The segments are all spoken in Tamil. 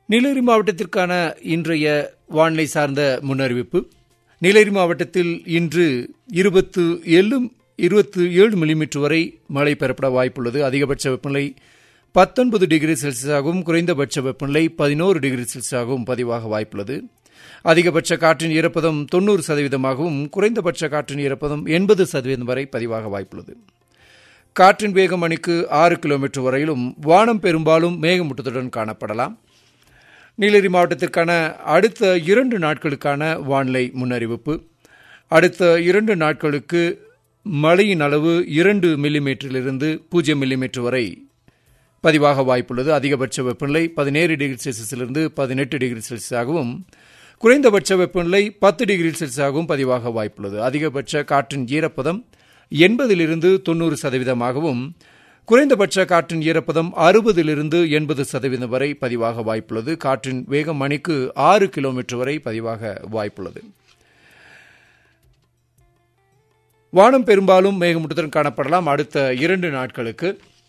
நீலகிரி மாவட்டத்திற்கான இன்றைய வானிலை சார்ந்த முன்னறிவிப்பு நீலகிரி மாவட்டத்தில் இன்று இருபத்து ஏழு இருபத்து ஏழு மில்லிமீட்டர் வரை மழை பெறப்பட வாய்ப்புள்ளது அதிகபட்ச வெப்பநிலை பத்தொன்பது டிகிரி செல்சியஸாகவும் குறைந்தபட்ச வெப்பநிலை பதினோரு டிகிரி செல்சியஸாகவும் பதிவாக வாய்ப்புள்ளது அதிகபட்ச காற்றின் ஈரப்பதம் தொண்ணூறு சதவீதமாகவும் குறைந்தபட்ச காற்றின் ஈரப்பதம் எண்பது சதவீதம் வரை பதிவாக வாய்ப்புள்ளது காற்றின் வேகம் மணிக்கு ஆறு கிலோமீட்டர் வரையிலும் வானம் பெரும்பாலும் மேகமூட்டத்துடன் காணப்படலாம் நீலகிரி மாவட்டத்திற்கான அடுத்த இரண்டு நாட்களுக்கான வானிலை முன்னறிவிப்பு அடுத்த இரண்டு நாட்களுக்கு மழையின் அளவு இரண்டு மில்லிமீட்டரிலிருந்து பூஜ்ஜியம் மில்லிமீட்டர் வரை பதிவாக வாய்ப்புள்ளது அதிகபட்ச வெப்பநிலை பதினேழு டிகிரி செல்சியஸிலிருந்து பதினெட்டு டிகிரி செல்சியஸாகவும் குறைந்தபட்ச வெப்பநிலை பத்து டிகிரி செல்சியஸாகவும் பதிவாக வாய்ப்புள்ளது அதிகபட்ச காற்றின் ஈரப்பதம் எண்பதிலிருந்து தொண்ணூறு சதவீதமாகவும் குறைந்தபட்ச காற்றின் ஈரப்பதம் அறுபதிலிருந்து எண்பது சதவீதம் வரை பதிவாக வாய்ப்புள்ளது காற்றின் வேகம் மணிக்கு ஆறு கிலோமீட்டர் வரை பதிவாக வாய்ப்புள்ளது வானம் பெரும்பாலும் மேகமூட்டத்துடன் காணப்படலாம் அடுத்த இரண்டு நாட்களுக்கு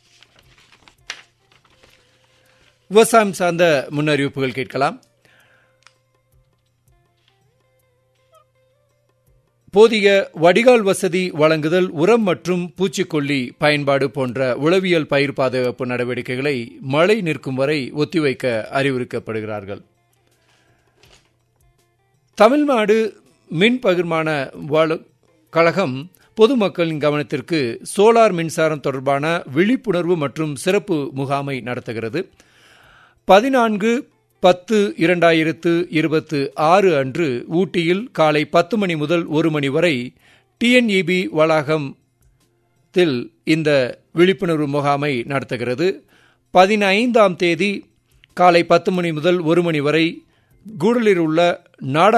விவசாயம் சார்ந்த முன்னறிவிப்புகள் கேட்கலாம் போதிய வடிகால் வசதி வழங்குதல் உரம் மற்றும் பூச்சிக்கொல்லி பயன்பாடு போன்ற உளவியல் பயிர் பாதுகாப்பு நடவடிக்கைகளை மழை நிற்கும் வரை ஒத்திவைக்க அறிவுறுத்தப்படுகிறார்கள் தமிழ்நாடு மின் பகிர்மான கழகம் பொதுமக்களின் கவனத்திற்கு சோலார் மின்சாரம் தொடர்பான விழிப்புணர்வு மற்றும் சிறப்பு முகாமை நடத்துகிறது பதினான்கு பத்து இரண்டாயிரத்து இருபத்து ஆறு அன்று ஊட்டியில் காலை பத்து மணி முதல் ஒரு மணி வரை டிஎன்இபி வளாகத்தில் இந்த விழிப்புணர்வு முகாமை நடத்துகிறது பதினைந்தாம் தேதி காலை பத்து மணி முதல் ஒரு மணி வரை கூடலில் உள்ள நாடா